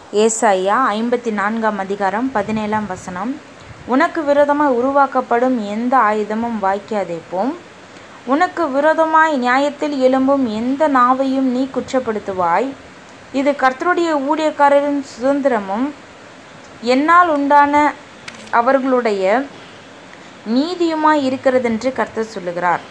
ஏசாயா ஐம்பத்தி நான்காம் அதிகாரம் பதினேழாம் வசனம் உனக்கு விரோதமாய் உருவாக்கப்படும் எந்த ஆயுதமும் வாய்க்காதே போம் உனக்கு விரோதமாய் நியாயத்தில் எழும்பும் எந்த நாவையும் நீ குற்றப்படுத்துவாய் இது கர்த்தருடைய ஊழியக்காரரின் சுதந்திரமும் என்னால் உண்டான அவர்களுடைய நீதியுமாய் இருக்கிறதென்று கர்த்தர் சொல்லுகிறார்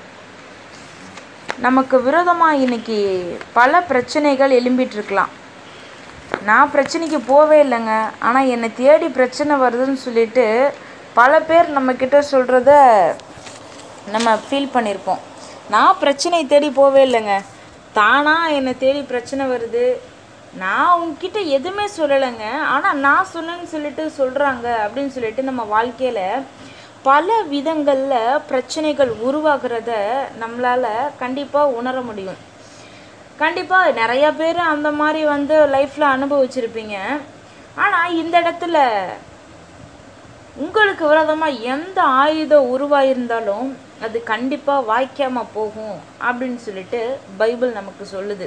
நமக்கு விரோதமாக இன்னைக்கு பல பிரச்சனைகள் எழும்பிட்டு இருக்கலாம் நான் பிரச்சனைக்கு போவே இல்லைங்க ஆனால் என்னை தேடி பிரச்சனை வருதுன்னு சொல்லிட்டு பல பேர் நம்மக்கிட்ட சொல்கிறத நம்ம ஃபீல் பண்ணியிருப்போம் நான் பிரச்சனை தேடி போவே இல்லைங்க தானாக என்னை தேடி பிரச்சனை வருது நான் உங்ககிட்ட எதுவுமே சொல்லலைங்க ஆனால் நான் சொன்னேன்னு சொல்லிட்டு சொல்கிறாங்க அப்படின்னு சொல்லிட்டு நம்ம வாழ்க்கையில் பல விதங்களில் பிரச்சனைகள் உருவாகிறத நம்மளால் கண்டிப்பாக உணர முடியும் கண்டிப்பாக நிறைய பேர் அந்த மாதிரி வந்து லைஃப்பில் அனுபவிச்சிருப்பீங்க ஆனால் இந்த இடத்துல உங்களுக்கு விரோதமாக எந்த ஆயுதம் உருவாயிருந்தாலும் அது கண்டிப்பாக வாய்க்காமல் போகும் அப்படின்னு சொல்லிட்டு பைபிள் நமக்கு சொல்லுது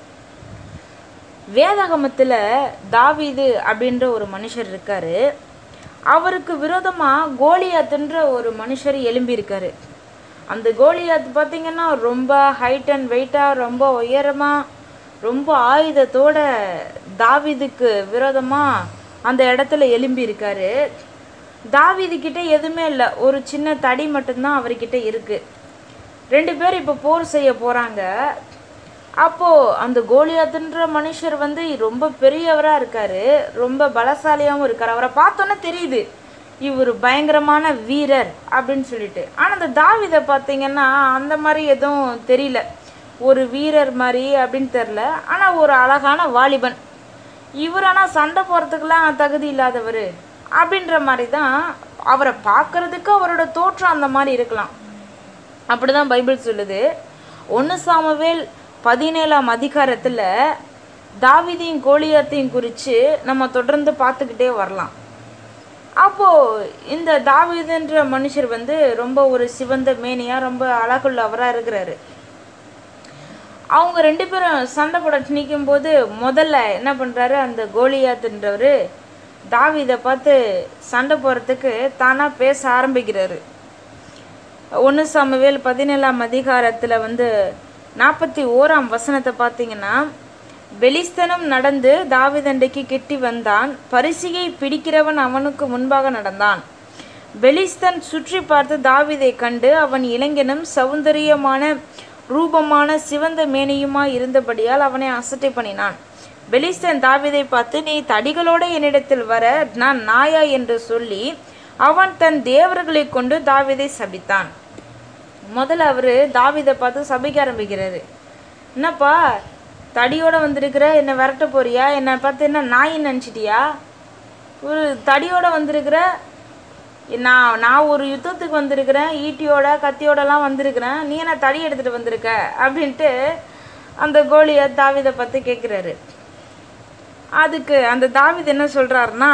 வேதாகமத்தில் தாவீது அப்படின்ற ஒரு மனுஷர் இருக்காரு அவருக்கு விரோதமாக கோலியாத்துன்ற ஒரு மனுஷர் எழும்பியிருக்காரு அந்த கோலியாத் பார்த்தீங்கன்னா ரொம்ப ஹைட் அண்ட் வெயிட்டாக ரொம்ப உயரமாக ரொம்ப ஆயுதத்தோட தாவீதுக்கு விரோதமாக அந்த இடத்துல எழும்பியிருக்காரு தாவீதுக்கிட்ட எதுவுமே இல்லை ஒரு சின்ன தடி மட்டும்தான் அவர்கிட்ட இருக்குது ரெண்டு பேர் இப்போ போர் செய்ய போகிறாங்க அப்போது அந்த கோலியாத்துன்ற மனுஷர் வந்து ரொம்ப பெரியவராக இருக்கார் ரொம்ப பலசாலியாகவும் இருக்கார் அவரை பார்த்தோன்னே தெரியுது இவர் பயங்கரமான வீரர் அப்படின்னு சொல்லிட்டு ஆனால் அந்த தாவிதை பார்த்தீங்கன்னா அந்த மாதிரி எதுவும் தெரியல ஒரு வீரர் மாதிரி அப்படின்னு தெரில ஆனால் ஒரு அழகான வாலிபன் இவர் ஆனால் சண்டை போகிறதுக்கெலாம் தகுதி இல்லாதவர் அப்படின்ற மாதிரி தான் அவரை பார்க்குறதுக்கு அவரோட தோற்றம் அந்த மாதிரி இருக்கலாம் அப்படி தான் பைபிள் சொல்லுது ஒன்று சாமவேல் பதினேழாம் அதிகாரத்தில் தாவிதையும் கோலியாத்தையும் குறித்து நம்ம தொடர்ந்து பார்த்துக்கிட்டே வரலாம் அப்போது இந்த தாவீதுன்ற மனுஷர் வந்து ரொம்ப ஒரு சிவந்த மேனியாக ரொம்ப அழகுள்ளவராக இருக்கிறாரு அவங்க ரெண்டு பேரும் சண்டை போட நிற்கும் போது முதல்ல என்ன பண்ணுறாரு அந்த கோலியாத்துன்றவர் தாவீதை பார்த்து சண்டை போகிறதுக்கு தானாக பேச ஆரம்பிக்கிறாரு ஒன்று சாமுவேல் பதினேழாம் அதிகாரத்தில் வந்து நாற்பத்தி ஓராம் வசனத்தை பார்த்தீங்கன்னா பெலிஸ்தனம் நடந்து தாவிதண்டைக்கு கிட்டி வந்தான் பரிசியை பிடிக்கிறவன் அவனுக்கு முன்பாக நடந்தான் பெலிஸ்தன் சுற்றி பார்த்து தாவிதை கண்டு அவன் இளைஞனும் சௌந்தரியமான ரூபமான சிவந்த மேனியுமாய் இருந்தபடியால் அவனை அசட்டை பண்ணினான் பெலிஸ்தன் தாவிதை பார்த்து நீ தடிகளோட என்னிடத்தில் வர நான் நாயா என்று சொல்லி அவன் தன் தேவர்களை கொண்டு தாவிதை சபித்தான் முதல்ல அவர் தாவிதை பார்த்து சபிக்க ஆரம்பிக்கிறாரு என்னப்பா தடியோட வந்திருக்கிற என்னை விரட்ட போறியா என்னை பார்த்து என்ன நாயின்னு நினச்சிட்டியா ஒரு தடியோட வந்திருக்கிற நான் நான் ஒரு யுத்தத்துக்கு வந்திருக்கிறேன் ஈட்டியோட கத்தியோடலாம் வந்திருக்கிறேன் நீ என்ன தடி எடுத்துகிட்டு வந்திருக்க அப்படின்ட்டு அந்த கோலியை தாவிதை பார்த்து கேட்குறாரு அதுக்கு அந்த தாவித் என்ன சொல்கிறாருன்னா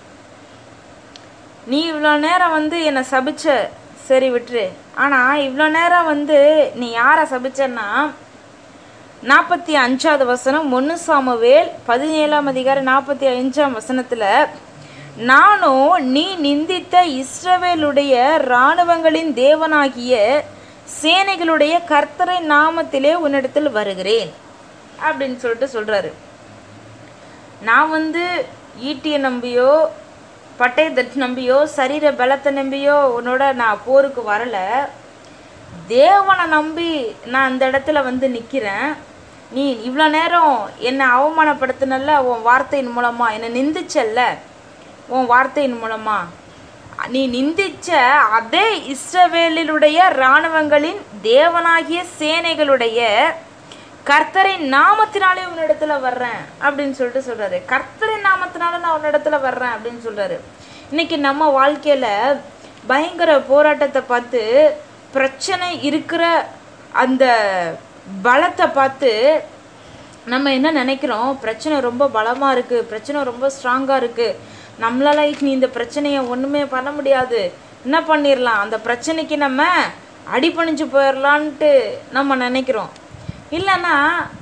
நீ இவ்வளோ நேரம் வந்து என்னை சபிச்ச சரி விட்டுரு ஆனால் இவ்வளோ நேரம் வந்து நீ யாரை சபிச்சன்னா நாற்பத்தி அஞ்சாவது வசனம் ஒன்று சாமுவேல் பதினேழாம் அதிகாரம் நாற்பத்தி அஞ்சாம் வசனத்தில் நானும் நீ நிந்தித்த இஸ்ரவேலுடைய இராணுவங்களின் தேவனாகிய சேனைகளுடைய கர்த்தரை நாமத்திலே உன்னிடத்தில் வருகிறேன் அப்படின்னு சொல்லிட்டு சொல்கிறாரு நான் வந்து ஈட்டியை நம்பியோ பட்டயத்தை நம்பியோ சரீர பலத்தை நம்பியோ உன்னோட நான் போருக்கு வரலை தேவனை நம்பி நான் அந்த இடத்துல வந்து நிற்கிறேன் நீ இவ்வளோ நேரம் என்னை அவமானப்படுத்தினல்ல உன் வார்த்தையின் மூலமாக என்னை நிந்திச்சல்ல உன் வார்த்தையின் மூலமாக நீ நிந்திச்ச அதே இஸ்ரவேலினுடைய இராணுவங்களின் தேவனாகிய சேனைகளுடைய கர்த்தரின் நாமத்தினாலே உன்னிடத்துல வர்றேன் அப்படின்னு சொல்லிட்டு சொல்கிறாரு கர்த்தரின் நாமத்தினால நான் உன்னிடத்துல வர்றேன் அப்படின்னு சொல்கிறாரு இன்னைக்கு நம்ம வாழ்க்கையில் பயங்கர போராட்டத்தை பார்த்து பிரச்சனை இருக்கிற அந்த பலத்தை பார்த்து நம்ம என்ன நினைக்கிறோம் பிரச்சனை ரொம்ப பலமாக இருக்குது பிரச்சனை ரொம்ப ஸ்ட்ராங்காக இருக்குது நம்மளால நீ இந்த பிரச்சனையை ஒன்றுமே பண்ண முடியாது என்ன பண்ணிடலாம் அந்த பிரச்சனைக்கு நம்ம அடிபணிஞ்சு போயிடலான்ட்டு நம்ம நினைக்கிறோம் இல்லைன்னா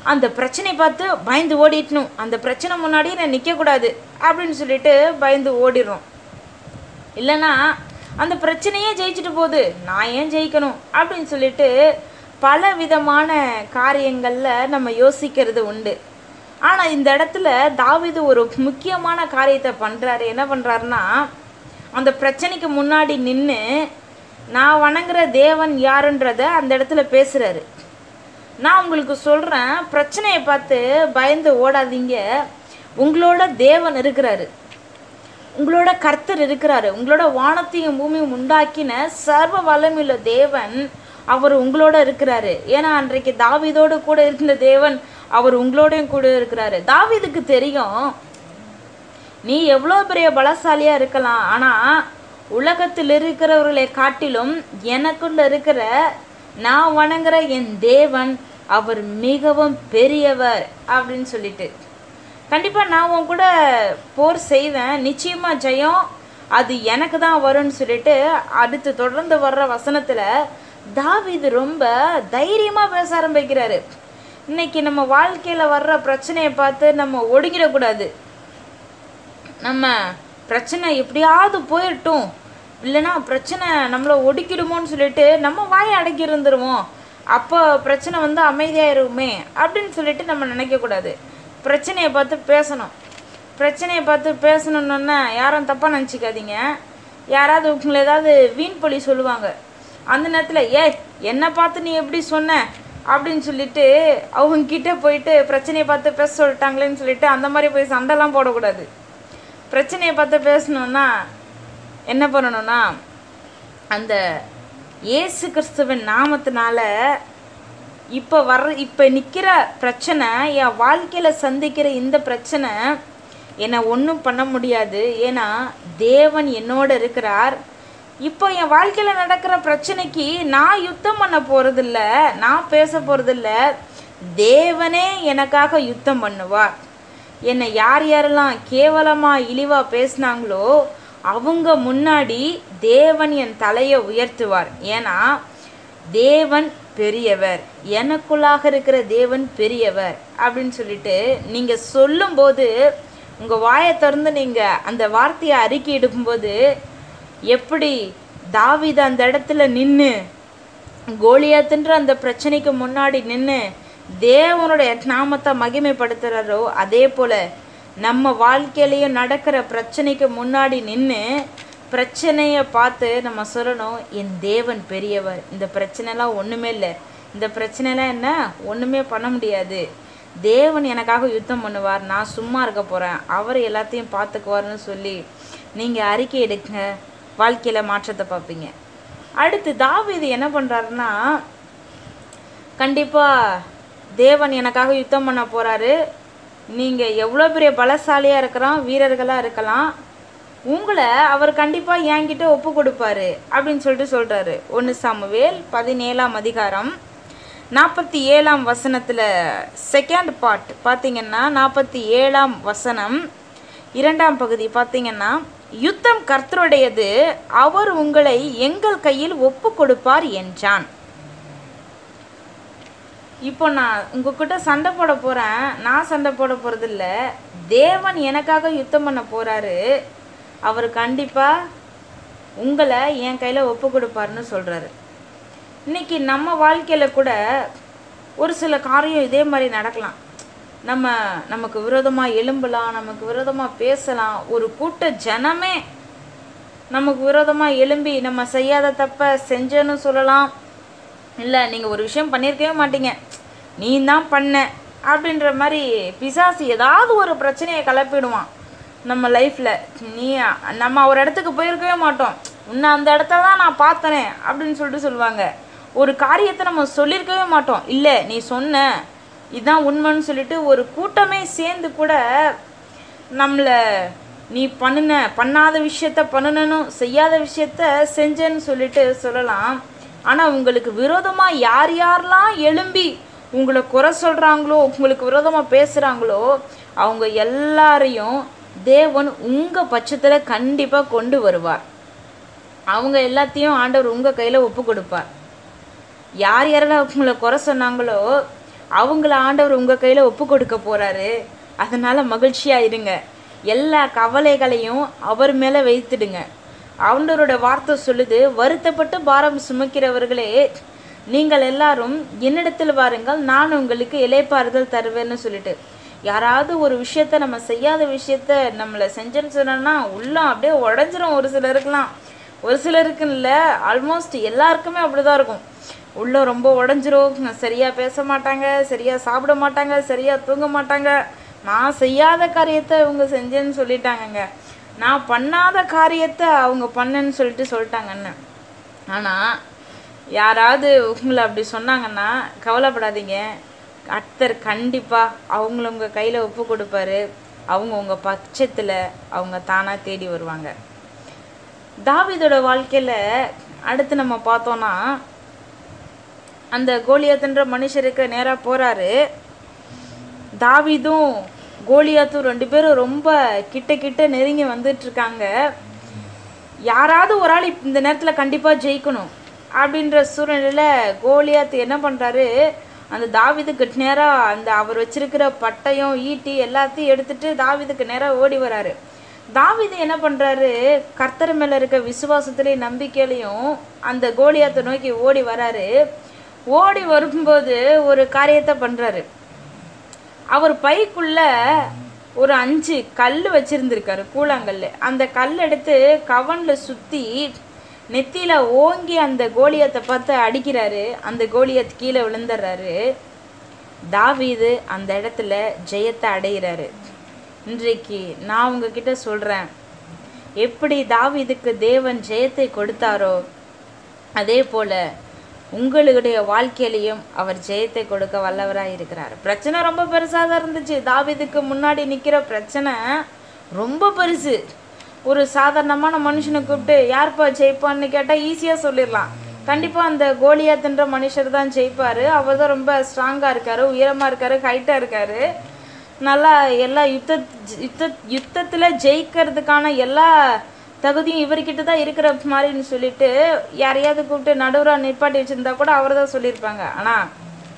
அந்த பிரச்சனையை பார்த்து பயந்து ஓடிட்டணும் அந்த பிரச்சனை முன்னாடியே நான் நிற்கக்கூடாது அப்படின்னு சொல்லிட்டு பயந்து ஓடிடுறோம் இல்லைன்னா அந்த பிரச்சனையே ஜெயிச்சுட்டு போகுது நான் ஏன் ஜெயிக்கணும் அப்படின்னு சொல்லிட்டு பல விதமான காரியங்களில் நம்ம யோசிக்கிறது உண்டு ஆனால் இந்த இடத்துல தாவீது ஒரு முக்கியமான காரியத்தை பண்ணுறாரு என்ன பண்ணுறாருன்னா அந்த பிரச்சனைக்கு முன்னாடி நின்று நான் வணங்குற தேவன் யாருன்றத அந்த இடத்துல பேசுகிறாரு நான் உங்களுக்கு சொல்கிறேன் பிரச்சனையை பார்த்து பயந்து ஓடாதீங்க உங்களோட தேவன் இருக்கிறாரு உங்களோட கர்த்தர் இருக்கிறாரு உங்களோட வானத்தையும் பூமியும் உண்டாக்கின சர்வ வல்லமையுள்ள தேவன் அவர் உங்களோட இருக்கிறாரு ஏன்னா அன்றைக்கு தாவீதோடு கூட இருந்த தேவன் அவர் உங்களோடையும் கூட இருக்கிறாரு தாவீதுக்கு தெரியும் நீ எவ்வளோ பெரிய பலசாலியா இருக்கலாம் ஆனா உலகத்தில் இருக்கிறவர்களை காட்டிலும் எனக்குள்ள இருக்கிற நான் வணங்குற என் தேவன் அவர் மிகவும் பெரியவர் அப்படின்னு சொல்லிட்டு கண்டிப்பா நான் உன் கூட போர் செய்வேன் நிச்சயமா ஜெயம் அது எனக்கு தான் வரும்னு சொல்லிட்டு அடுத்து தொடர்ந்து வர்ற வசனத்துல தாவீது ரொம்ப தைரியமா பேச ஆரம்பிக்கிறாரு இன்னைக்கு நம்ம வாழ்க்கையில வர்ற பிரச்சனையை பார்த்து நம்ம ஒடுங்கிடக்கூடாது நம்ம பிரச்சனை எப்படியாவது போயிடட்டும் இல்லைன்னா பிரச்சனை நம்மளை ஒடுக்கிடுமோன்னு சொல்லிட்டு நம்ம வாயை அடக்கி இருந்துருவோம் அப்போ பிரச்சனை வந்து அமைதியாயிருமே அப்படின்னு சொல்லிட்டு நம்ம நினைக்கக்கூடாது பிரச்சனையை பார்த்து பேசணும் பிரச்சனையை பார்த்து பேசணுன்னொன்னே யாரும் தப்பாக நினச்சிக்காதீங்க யாராவது உங்களை ஏதாவது வீண் பழி சொல்லுவாங்க அந்த நேரத்தில் ஏய் என்னை பார்த்து நீ எப்படி சொன்ன அப்படின்னு சொல்லிட்டு அவங்க கிட்ட போயிட்டு பிரச்சனையை பார்த்து பேச சொல்லிட்டாங்களேன்னு சொல்லிட்டு அந்த மாதிரி போய் சண்டைலாம் போடக்கூடாது பிரச்சனையை பார்த்து பேசணுன்னா என்ன பண்ணணும்னா அந்த இயேசு கிறிஸ்துவின் நாமத்தினால இப்போ வர்ற இப்போ நிற்கிற பிரச்சனை என் வாழ்க்கையில் சந்திக்கிற இந்த பிரச்சனை என்னை ஒன்றும் பண்ண முடியாது ஏன்னா தேவன் என்னோட இருக்கிறார் இப்போ என் வாழ்க்கையில் நடக்கிற பிரச்சனைக்கு நான் யுத்தம் பண்ண போகிறதில்ல நான் பேச போகிறதில்ல தேவனே எனக்காக யுத்தம் பண்ணுவார் என்னை யார் யாரெல்லாம் கேவலமாக இழிவாக பேசினாங்களோ அவங்க முன்னாடி தேவன் என் தலையை உயர்த்துவார் ஏன்னா தேவன் பெரியவர் எனக்குள்ளாக இருக்கிற தேவன் பெரியவர் அப்படின்னு சொல்லிட்டு நீங்கள் சொல்லும்போது உங்கள் வாயை திறந்து நீங்கள் அந்த வார்த்தையை அறிக்கை எடுக்கும்போது எப்படி தாவீது அந்த இடத்துல நின்று கோலியாத்துன்ற அந்த பிரச்சனைக்கு முன்னாடி நின்று தேவனுடைய நாமத்தை மகிமைப்படுத்துகிறாரோ அதே போல் நம்ம வாழ்க்கையிலையும் நடக்கிற பிரச்சனைக்கு முன்னாடி நின்று பிரச்சனையை பார்த்து நம்ம சொல்லணும் என் தேவன் பெரியவர் இந்த பிரச்சனைலாம் ஒன்றுமே இல்லை இந்த பிரச்சனைலாம் என்ன ஒன்றுமே பண்ண முடியாது தேவன் எனக்காக யுத்தம் பண்ணுவார் நான் சும்மா இருக்க போகிறேன் அவர் எல்லாத்தையும் பார்த்துக்குவார்னு சொல்லி நீங்கள் அறிக்கை எடுங்க வாழ்க்கையில் மாற்றத்தை பார்ப்பீங்க அடுத்து தாவீது என்ன பண்ணுறாருன்னா கண்டிப்பாக தேவன் எனக்காக யுத்தம் பண்ண போகிறாரு நீங்கள் எவ்வளோ பெரிய பலசாலியாக இருக்கிறோம் வீரர்களாக இருக்கலாம் உங்களை அவர் கண்டிப்பாக என்கிட்ட ஒப்பு கொடுப்பாரு அப்படின்னு சொல்லிட்டு சொல்கிறாரு ஒன்று சாமுவேல் பதினேழாம் அதிகாரம் நாற்பத்தி ஏழாம் வசனத்தில் செகண்ட் பார்ட் பார்த்தீங்கன்னா நாற்பத்தி ஏழாம் வசனம் இரண்டாம் பகுதி பார்த்தீங்கன்னா யுத்தம் கர்த்தருடையது அவர் உங்களை எங்கள் கையில் ஒப்பு கொடுப்பார் என்றான் இப்போ நான் உங்ககிட்ட சண்டை போட போகிறேன் நான் சண்டை போட போகிறதில்ல தேவன் எனக்காக யுத்தம் பண்ண போகிறாரு அவர் கண்டிப்பாக உங்களை என் கையில் ஒப்பு கொடுப்பாருன்னு சொல்கிறாரு இன்னைக்கு நம்ம வாழ்க்கையில் கூட ஒரு சில காரியம் இதே மாதிரி நடக்கலாம் நம்ம நமக்கு விரோதமாக எழும்பலாம் நமக்கு விரோதமாக பேசலாம் ஒரு கூட்ட ஜனமே நமக்கு விரோதமாக எழும்பி நம்ம செய்யாத தப்ப செஞ்சேன்னு சொல்லலாம் இல்லை நீங்கள் ஒரு விஷயம் பண்ணியிருக்கவே மாட்டீங்க நீ தான் பண்ண அப்படின்ற மாதிரி பிசாசு ஏதாவது ஒரு பிரச்சனையை கிளப்பிடுவான் நம்ம லைஃப்பில் நீ நம்ம ஒரு இடத்துக்கு போயிருக்கவே மாட்டோம் உன்னை அந்த இடத்துல தான் நான் பார்த்தனே அப்படின்னு சொல்லிட்டு சொல்லுவாங்க ஒரு காரியத்தை நம்ம சொல்லியிருக்கவே மாட்டோம் இல்லை நீ சொன்ன இதுதான் உண்மைன்னு சொல்லிட்டு ஒரு கூட்டமே சேர்ந்து கூட நம்மளை நீ பண்ணுன பண்ணாத விஷயத்த பண்ணணும் செய்யாத விஷயத்த செஞ்சேன்னு சொல்லிட்டு சொல்லலாம் ஆனால் உங்களுக்கு விரோதமாக யார் யாரெல்லாம் எழும்பி உங்களை குறை சொல்கிறாங்களோ உங்களுக்கு விரோதமாக பேசுகிறாங்களோ அவங்க எல்லாரையும் தேவன் உங்கள் பட்சத்தில் கண்டிப்பாக கொண்டு வருவார் அவங்க எல்லாத்தையும் ஆண்டவர் உங்கள் கையில் ஒப்பு கொடுப்பார் யார் யாரெல்லாம் உங்களை குறை சொன்னாங்களோ அவங்கள ஆண்டவர் உங்கள் கையில் ஒப்பு கொடுக்க போகிறாரு அதனால் மகிழ்ச்சியாக இருங்க எல்லா கவலைகளையும் அவர் மேலே வைத்துடுங்க ஆண்டவரோட வார்த்தை சொல்லுது வருத்தப்பட்டு பாரம் சுமக்கிறவர்களே நீங்கள் எல்லாரும் என்னிடத்தில் வாருங்கள் நான் உங்களுக்கு இலைப்பாறுதல் தருவேன்னு சொல்லிட்டு யாராவது ஒரு விஷயத்த நம்ம செய்யாத விஷயத்த நம்மளை செஞ்சேன்னு சொன்னோன்னா உள்ளம் அப்படியே உடஞ்சிரும் ஒரு சிலருக்குலாம் ஒரு சிலருக்கு இல்லை ஆல்மோஸ்ட் எல்லாருக்குமே அப்படிதான் இருக்கும் உள்ள ரொம்ப உடஞ்சிரும் சரியாக பேச மாட்டாங்க சரியாக சாப்பிட மாட்டாங்க சரியாக தூங்க மாட்டாங்க நான் செய்யாத காரியத்தை இவங்க செஞ்சேன்னு சொல்லிட்டாங்கங்க நான் பண்ணாத காரியத்தை அவங்க பண்ணேன்னு சொல்லிட்டு சொல்லிட்டாங்கன்னு ஆனால் யாராவது உங்களை அப்படி சொன்னாங்கன்னா கவலைப்படாதீங்க கர்த்தர் கண்டிப்பாக அவங்கள உங்கள் கையில் ஒப்பு கொடுப்பாரு அவங்க உங்கள் பட்சத்தில் அவங்க தானாக தேடி வருவாங்க தாவீதோட வாழ்க்கையில் அடுத்து நம்ம பார்த்தோன்னா அந்த கோலியாத்துன்ற மனுஷருக்கு நேராக போகிறாரு தாவீதும் கோலியாத்தும் ரெண்டு பேரும் ரொம்ப கிட்ட கிட்ட நெருங்கி வந்துட்டு இருக்காங்க யாராவது ஒரு ஆள் இப்ப இந்த நேரத்தில் கண்டிப்பாக ஜெயிக்கணும் அப்படின்ற சூழ்நிலையில் கோலியாத் என்ன பண்ணுறாரு அந்த தாவீதுக்கு நேராக அந்த அவர் வச்சிருக்கிற பட்டயம் ஈட்டி எல்லாத்தையும் எடுத்துட்டு தாவீதுக்கு நேராக ஓடி வராரு தாவீது என்ன பண்ணுறாரு கர்த்தர் மேலே இருக்க விசுவாசத்துலேயும் நம்பிக்கையிலையும் அந்த கோலியாத்தை நோக்கி ஓடி வராரு ஓடி வரும்போது ஒரு காரியத்தை பண்ணுறாரு அவர் பைக்குள்ள ஒரு அஞ்சு கல் வச்சிருந்திருக்காரு கூழாங்கல் அந்த கல் எடுத்து கவனில் சுற்றி நெத்தியில் ஓங்கி அந்த கோலியத்தை பார்த்து அடிக்கிறாரு அந்த கோலியத் கீழே விழுந்துடுறாரு தாவீது அந்த இடத்துல ஜெயத்தை அடைகிறாரு இன்றைக்கு நான் உங்ககிட்ட சொல்கிறேன் எப்படி தாவீதுக்கு தேவன் ஜெயத்தை கொடுத்தாரோ அதே போல் உங்களுடைய வாழ்க்கையிலையும் அவர் ஜெயத்தை கொடுக்க வல்லவராக இருக்கிறார் பிரச்சனை ரொம்ப பெருசாக தான் இருந்துச்சு தாவீதுக்கு முன்னாடி நிற்கிற பிரச்சனை ரொம்ப பெருசு ஒரு சாதாரணமான மனுஷனை கூப்பிட்டு யார்ப்பா ஜெயிப்பான்னு கேட்டால் ஈஸியாக சொல்லிடலாம் கண்டிப்பாக அந்த கோலியாத்துன்ற மனுஷர் தான் ஜெயிப்பார் அவர் தான் ரொம்ப ஸ்ட்ராங்காக இருக்கார் உயரமாக இருக்கார் ஹைட்டாக இருக்கார் நல்லா எல்லா யுத்த யுத்த யுத்தத்தில் ஜெயிக்கிறதுக்கான எல்லா தகுதியும் இவர்கிட்ட தான் இருக்கிற மாதிரின்னு சொல்லிட்டு யாரையாவது கூப்பிட்டு நடுவராக நிப்பாட்டி வச்சிருந்தா கூட அவர் தான் சொல்லியிருப்பாங்க ஆனால்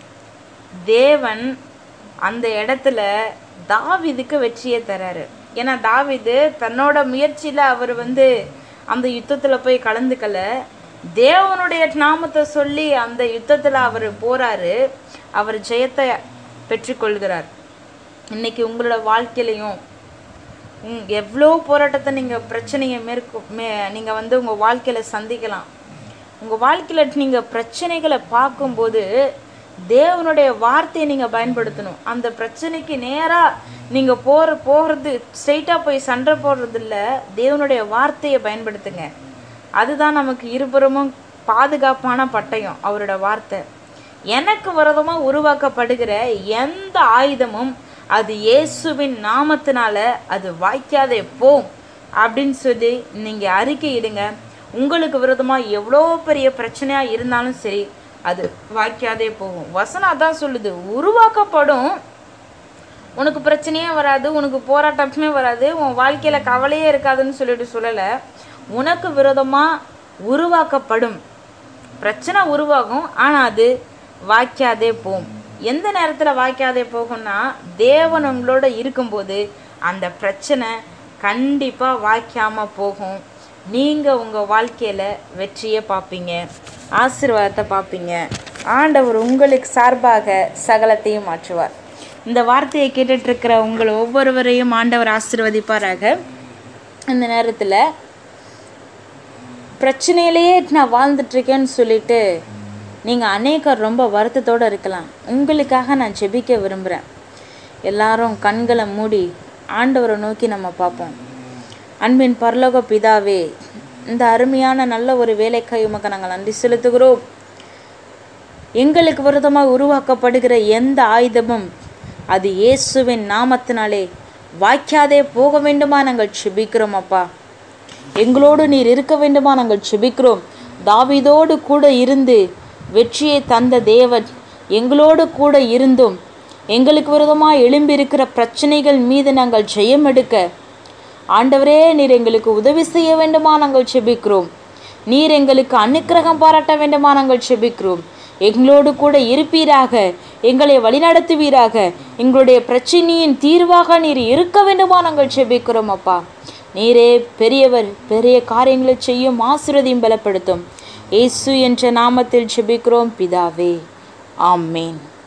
தேவன் அந்த இடத்துல தாவீதுக்கு வெற்றியை தராரு ஏன்னா தாவீது தன்னோட முயற்சியில் அவர் வந்து அந்த யுத்தத்தில் போய் கலந்துக்கல தேவனுடைய நாமத்தை சொல்லி அந்த யுத்தத்தில் அவர் போறாரு அவர் ஜெயத்தை பெற்றுக்கொள்கிறார் இன்னைக்கு உங்களோட வாழ்க்கையிலையும் உங் எவ்வளோ போராட்டத்தை நீங்கள் பிரச்சனையை மேற்கொ மே நீங்கள் வந்து உங்கள் வாழ்க்கையில் சந்திக்கலாம் உங்கள் வாழ்க்கையில் நீங்கள் பிரச்சனைகளை பார்க்கும்போது தேவனுடைய வார்த்தையை நீங்கள் பயன்படுத்தணும் அந்த பிரச்சனைக்கு நேராக நீங்கள் போகிற போகிறது ஸ்ட்ரெயிட்டாக போய் சண்டை போடுறது இல்ல தேவனுடைய வார்த்தையை பயன்படுத்துங்க அதுதான் நமக்கு இருபுறமும் பாதுகாப்பான பட்டயம் அவரோட வார்த்தை எனக்கு விரதமாக உருவாக்கப்படுகிற எந்த ஆயுதமும் அது இயேசுவின் நாமத்தினால அது வாய்க்காதே போம் அப்படின்னு சொல்லி நீங்கள் அறிக்கையிடுங்க உங்களுக்கு விரோதமாக எவ்வளோ பெரிய பிரச்சனையாக இருந்தாலும் சரி அது வாய்க்காதே போகும் வசனம் அதான் சொல்லுது உருவாக்கப்படும் உனக்கு பிரச்சனையே வராது உனக்கு போராட்டமே வராது உன் வாழ்க்கையில் கவலையே இருக்காதுன்னு சொல்லிட்டு சொல்லலை உனக்கு விரோதமாக உருவாக்கப்படும் பிரச்சனை உருவாகும் ஆனால் அது வாய்க்காதே போகும் எந்த நேரத்தில் வாய்க்காதே போகும்னா தேவன் உங்களோட இருக்கும்போது அந்த பிரச்சனை கண்டிப்பாக வாய்க்காமல் போகும் நீங்கள் உங்கள் வாழ்க்கையில் வெற்றியை பார்ப்பீங்க ஆசீர்வாதத்தை பார்ப்பீங்க ஆண்டவர் உங்களுக்கு சார்பாக சகலத்தையும் மாற்றுவார் இந்த வார்த்தையை கேட்டுட்டு இருக்கிற உங்கள் ஒவ்வொருவரையும் ஆண்டவர் ஆசீர்வதிப்பாராக இந்த நேரத்தில் பிரச்சனையிலேயே நான் வாழ்ந்துட்டுருக்கேன்னு சொல்லிட்டு நீங்கள் அநேகர் ரொம்ப வருத்தத்தோடு இருக்கலாம் உங்களுக்காக நான் ஜெபிக்க விரும்புகிறேன் எல்லாரும் கண்களை மூடி ஆண்டவரை நோக்கி நம்ம பார்ப்போம் அன்பின் பரலோக பிதாவே இந்த அருமையான நல்ல ஒரு வேலைக்காய் உமக்கு நாங்கள் நன்றி செலுத்துகிறோம் எங்களுக்கு விரோதமாக உருவாக்கப்படுகிற எந்த ஆயுதமும் அது இயேசுவின் நாமத்தினாலே வாய்க்காதே போக வேண்டுமா நாங்கள் செபிக்கிறோம் அப்பா எங்களோடு நீர் இருக்க வேண்டுமா நாங்கள் செபிக்கிறோம் தாவீதோடு கூட இருந்து வெற்றியை தந்த தேவன் எங்களோடு கூட இருந்தும் எங்களுக்கு விரோதமாக எழும்பியிருக்கிற பிரச்சனைகள் மீது நாங்கள் ஜெயம் எடுக்க ஆண்டவரே நீர் எங்களுக்கு உதவி செய்ய வேண்டுமா நாங்கள் செபிக்கிறோம் நீர் எங்களுக்கு அனுக்கிரகம் பாராட்ட வேண்டுமா நாங்கள் செபிக்கிறோம் எங்களோடு கூட இருப்பீராக எங்களை வழிநடத்துவீராக எங்களுடைய பிரச்சனையின் தீர்வாக நீர் இருக்க வேண்டுமா நாங்கள் செபிக்கிறோம் அப்பா நீரே பெரியவர் பெரிய காரியங்களை செய்யும் ஆசிரதியும் பலப்படுத்தும் இயேசு என்ற நாமத்தில் செபிக்கிறோம் பிதாவே ஆமேன்